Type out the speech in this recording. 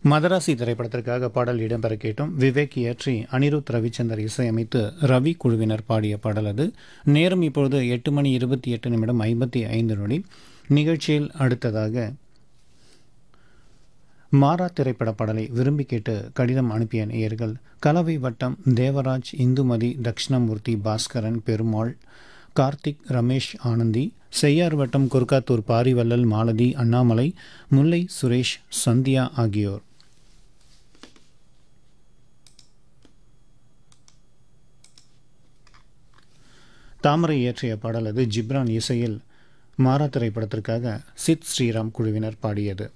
மதராசி திரைப்படத்திற்காக பாடல் இடம்பெற கேட்டோம் விவேக் இயற்றி அனிருத் ரவிச்சந்தர் இசையமைத்து ரவி குழுவினர் பாடிய பாடல் அது நேரம் இப்பொழுது எட்டு மணி இருபத்தி எட்டு நிமிடம் ஐம்பத்தி ஐந்து நொடி நிகழ்ச்சியில் அடுத்ததாக மாறா திரைப்பட பாடலை விரும்பி கேட்டு கடிதம் அனுப்பிய நேயர்கள் கலவை வட்டம் தேவராஜ் இந்துமதி தக்ஷணமூர்த்தி பாஸ்கரன் பெருமாள் கார்த்திக் ரமேஷ் ஆனந்தி செய்யார் வட்டம் குர்காத்தூர் பாரிவள்ளல் மாலதி அண்ணாமலை முல்லை சுரேஷ் சந்தியா ஆகியோர் தாமரை இயற்றிய பாடல் அது ஜிப்ரான் இசையில் மாறா திரைப்படத்திற்காக சித் ஸ்ரீராம் குழுவினர் பாடியது